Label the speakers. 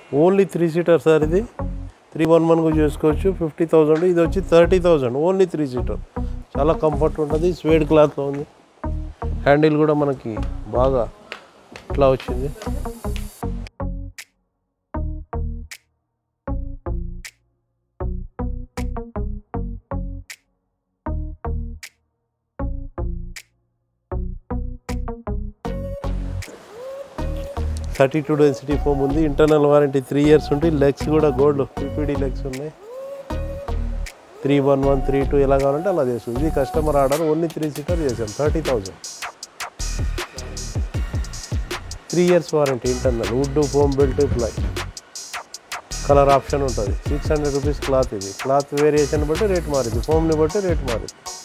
Speaker 1: only three seater sir ఇది three one వన్గా చేసుకోవచ్చు ఫిఫ్టీ థౌజండ్ ఇది వచ్చి thirty thousand only three seater చాలా కంఫర్ట్ ఉంటుంది స్వేడ్ క్లాత్లో ఉంది హ్యాండిల్ కూడా మనకి బాగా ఇట్లా వచ్చింది థర్టీ టూ డెన్సిటీ ఫోమ్ ఉంది ఇంటర్నల్ వారంటీ త్రీ ఇయర్స్ ఉంటుంది లెగ్స్ కూడా గోల్డ్ పీపీడీ లెగ్స్ ఉన్నాయి three one one three two ఎలా కావాలంటే అలా చేసుకోవచ్చు ఇది customer order only three seater చేసాం thirty thousand three years warranty internal wood foam belt ply colour option ఉంటుంది సిక్స్ హండ్రెడ్ రూపీస్ క్లాత్ ఇది క్లాత్ వేరియేషన్ బట్టి రేట్ మారింది ఫోమ్ని బట్టి రేట్ మారింది